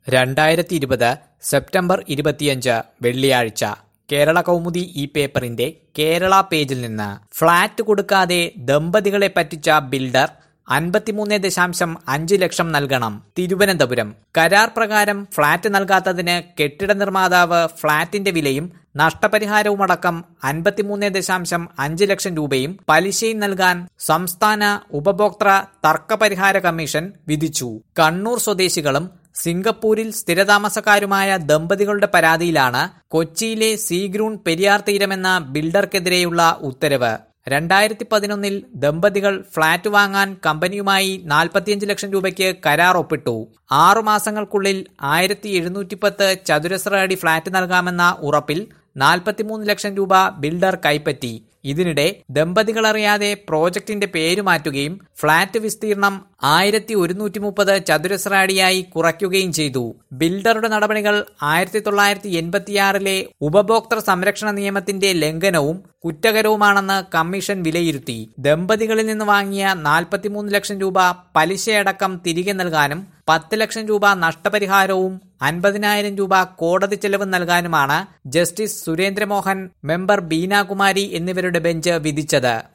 രണ്ടായിരത്തി ഇരുപത് സെപ്റ്റംബർ ഇരുപത്തിയഞ്ച് വെള്ളിയാഴ്ച കേരള കൗമുദി ഈ പേപ്പറിന്റെ കേരള പേജിൽ നിന്ന് ഫ്ളാറ്റ് കൊടുക്കാതെ ദമ്പതികളെ പറ്റിച്ച ബിൽഡർ അൻപത്തിമൂന്ന് ദശാംശം അഞ്ച് ലക്ഷം നൽകണം തിരുവനന്തപുരം കരാർ പ്രകാരം ഫ്ളാറ്റ് നൽകാത്തതിന് കെട്ടിട നിർമ്മാതാവ് ഫ്ളാറ്റിന്റെ വിലയും നഷ്ടപരിഹാരവുമടക്കം അൻപത്തിമൂന്ന് ദശാംശം അഞ്ച് ലക്ഷം രൂപയും പലിശയും നൽകാൻ സംസ്ഥാന ഉപഭോക്തൃ തർക്കപരിഹാര കമ്മീഷൻ വിധിച്ചു കണ്ണൂർ സ്വദേശികളും സിംഗപ്പൂരിൽ സ്ഥിരതാമസക്കാരുമായ ദമ്പതികളുടെ പരാതിയിലാണ് കൊച്ചിയിലെ സീഗ്രൂൺ പെരിയാർ തീരമെന്ന ബിൽഡർക്കെതിരെയുള്ള ഉത്തരവ് രണ്ടായിരത്തി പതിനൊന്നിൽ ദമ്പതികൾ ഫ്ളാറ്റ് വാങ്ങാൻ കമ്പനിയുമായി നാൽപ്പത്തിയഞ്ച് ലക്ഷം രൂപയ്ക്ക് കരാർ ഒപ്പിട്ടു ആറു മാസങ്ങൾക്കുള്ളിൽ ആയിരത്തി എഴുന്നൂറ്റി പത്ത് ചതുരശ്ര അടി ഫ്ളാറ്റ് നൽകാമെന്ന ഉറപ്പിൽ നാൽപ്പത്തിമൂന്ന് ലക്ഷം രൂപ ബിൽഡർ കൈപ്പറ്റി ഇതിനിടെ ദമ്പതികൾ അറിയാതെ പ്രോജക്ടിന്റെ പേര് മാറ്റുകയും ഫ്ളാറ്റ് വിസ്തീർണം ആയിരത്തി ഒരുന്നൂറ്റി മുപ്പത് ചതുരശ്ര അടിയായി കുറയ്ക്കുകയും ചെയ്തു ബിൽഡറുടെ നടപടികൾ ആയിരത്തി തൊള്ളായിരത്തി എൺപത്തിയാറിലെ ഉപഭോക്തൃ സംരക്ഷണ നിയമത്തിന്റെ ലംഘനവും കുറ്റകരവുമാണെന്ന് കമ്മീഷൻ വിലയിരുത്തി ദമ്പതികളിൽ നിന്ന് വാങ്ങിയ നാൽപ്പത്തിമൂന്ന് ലക്ഷം രൂപ പലിശയടക്കം തിരികെ നൽകാനും പത്ത് ലക്ഷം രൂപ നഷ്ടപരിഹാരവും അൻപതിനായിരം രൂപ കോടതി ചെലവ് നൽകാനുമാണ് ജസ്റ്റിസ് സുരേന്ദ്രമോഹൻ മെമ്പർ ബീനാകുമാരി എന്നിവരുടെ ബെഞ്ച് വിധിച്ചത്